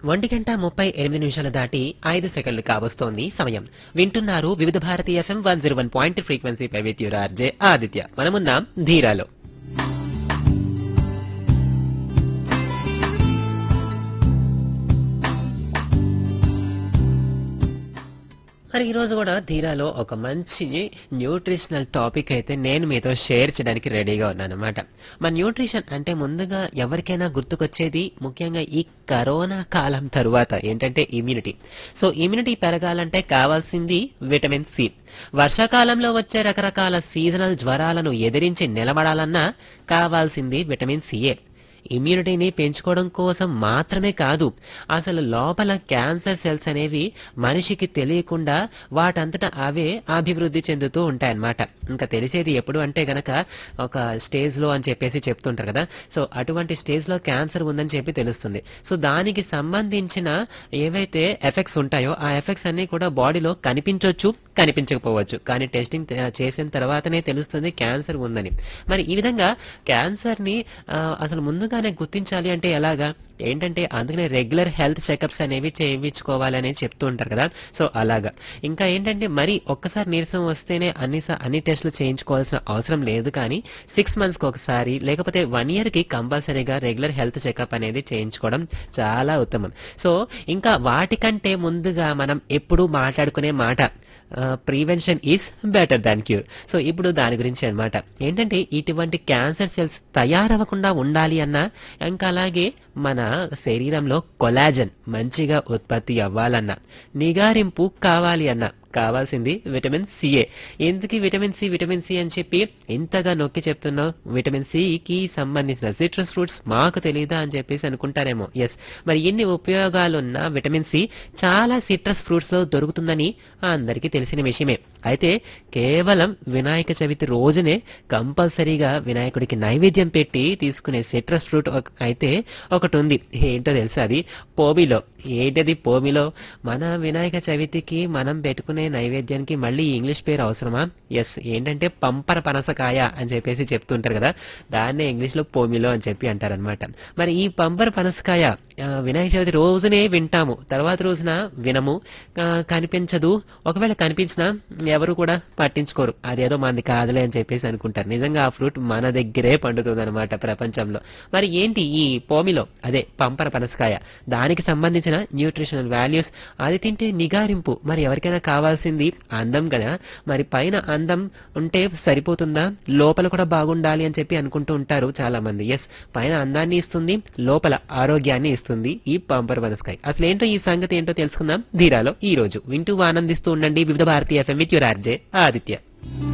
ఒంటి గంట ముప్పై ఎనిమిది నిమిషాలు దాటి ఐదు సెకండ్లు కావస్తోంది సమయం వింటున్నారు Vividh Bharati FM one zero one point frequency పై విత్ యువర్ ఆర్జే ఆదిత్య మనమున్నాం ధీరాలో మరి ఈ రోజు కూడా ధీరాలో ఒక మంచి న్యూట్రిషనల్ టాపిక్ అయితే నేను మీతో షేర్ చేయడానికి రెడీగా ఉన్నాను అనమాట మన న్యూట్రిషన్ అంటే ముందుగా ఎవరికైనా గుర్తుకొచ్చేది ముఖ్యంగా ఈ కరోనా కాలం తరువాత ఏంటంటే ఇమ్యూనిటీ సో ఇమ్యూనిటీ పెరగాలంటే కావాల్సింది విటమిన్ సి వర్షాకాలంలో వచ్చే రకరకాల సీజనల్ జ్వరాలను ఎదిరించి నిలబడాలన్నా కావాల్సింది విటమిన్ సిఏ ఇమ్యూనిటీని పెంచుకోవడం కోసం మాత్రమే కాదు అసలు లోపల క్యాన్సర్ సెల్స్ అనేవి మనిషికి తెలియకుండా వాటంతట అవే అభివృద్ధి చెందుతూ ఉంటాయన్నమాట ఇంకా తెలిసేది ఎప్పుడు అంటే గనక ఒక స్టేజ్ లో అని చెప్పేసి చెప్తుంటారు కదా సో అటువంటి స్టేజ్ లో క్యాన్సర్ ఉందని చెప్పి తెలుస్తుంది సో దానికి సంబంధించిన ఏవైతే ఎఫెక్ట్స్ ఉంటాయో ఆ ఎఫెక్ట్స్ అన్ని కూడా బాడీలో కనిపించవచ్చు కనిపించకపోవచ్చు కానీ టెస్టింగ్ చేసిన తర్వాతనే తెలుస్తుంది క్యాన్సర్ ఉందని మరి ఈ విధంగా క్యాన్సర్ ని ఆ, అసలు ముందుగానే గుర్తించాలి అంటే ఎలాగా ఏంటంటే అందుకనే రెగ్యులర్ హెల్త్ చెకప్స్ అనేవి చేయించుకోవాలని చెప్తూ ఉంటారు కదా సో అలాగా ఇంకా ఏంటంటే మరి ఒక్కసారి నీరసం వస్తేనే అన్ని స- అన్ని టెస్టులు చేయించుకోవాల్సిన అవసరం లేదు కానీ సిక్స్ మంత్స్ కి ఒకసారి లేకపోతే వన్ ఇయర్ కి కంపల్సరీగా రెగ్యులర్ హెల్త్ చెకప్ అనేది చేయించుకోవడం చాలా ఉత్తమం సో ఇంకా వాటికంటే ముందుగా మనం ఎప్పుడూ మాట్లాడుకునే మాట prevention is better than cure so ఇప్పుడు దాని గురించి అన్నమాట ఏంటంటే ఇటువంటి క్యాన్సర్ సెల్స్ తయారవ్వకుండా ఉండాలి అన్నా ఇంకా అలాగే మన శరీరంలో కొలాజన్ మంచిగా ఉత్పత్తి అవ్వాలన్నా నిగారింపు కావాలి అన్నా కావాల్సింది విటమిన్ సిఏ ఎందుకు ఈ విటమిన్ సి విటమిన్ సి అని చెప్పి ఇంతగా నొక్కి చెప్తున్నావు విటమిన్ సి కి సంబంధించిన సిట్రస్ ఫ్రూట్స్ మాకు తెలియదా అని చెప్పేసి అనుకుంటారేమో ఎస్ మరి ఎన్ని ఉపయోగాలున్న విటమిన్ సి చాలా సిట్రస్ ఫ్రూట్స్ లో దొరుకుతుందని అందరికీ తెలిసిన విషయమే అయితే కేవలం వినాయక చవితి రోజునే కంపల్సరీగా వినాయకుడికి నైవేద్యం పెట్టి తీసుకునే సిట్రస్ ఫ్రూట్ ఒక- అయితే ఒకటి ఉంది ఏంటో తెలుసా అది పోమిలో ఏంటది పోమిలో మన వినాయక చవితికి మనం పెట్టుకునే నైవేద్యానికి మళ్ళీ ఈ ఇంగ్లీష్ పేరు అవసరమా ఎస్ ఏంటంటే పంపర పనసకాయ అని చెప్పేసి చెప్తుంటారు కదా దాన్నే ఇంగ్లీష్ లో పోమిలో అని చెప్పి అంటారనమాట మరి ఈ పంపర పనసకాయ ఆ, వినాయక చవితి రోజునే వింటాము తర్వాత రోజున వినము ఆ, కనిపించదు ఒకవేళ కనిపించినా ఎవరు కూడా పట్టించుకోరు అదేదో మంది కాదులే అని చెప్పేసి అనుకుంటారు నిజంగా ఆ ఫ్రూట్ మన దగ్గరే పండుతుంది అనమాట ప్రపంచంలో మరి ఏంటి ఈ పోమిలో అదే పంపర పనసకాయ దానికి సంబంధించిన న్యూట్రిషనల్ వాల్యూస్ అది తింటే నిగారింపు మరి ఎవరికైనా కావాల్సింది అందం కదా మరి పైన అందం ఉంటే సరిపోతుందా లోపల కూడా బాగుండాలి అని చెప్పి అనుకుంటూ ఉంటారు చాలా మంది ఎస్ పైన అందాన్ని ఇస్తుంది లోపల ఆరోగ్యాన్ని ఇస్తుంది ఈ పంపర్ పనసకాయ అసలు ఏంటో ఈ సంగతి ఏంటో తెలుసుకుందాం ధీరాలో ఈ రోజు వింటూ ఆనందిస్తూ ఉండండి Vividh Bharatiya FM with your RJ Aditya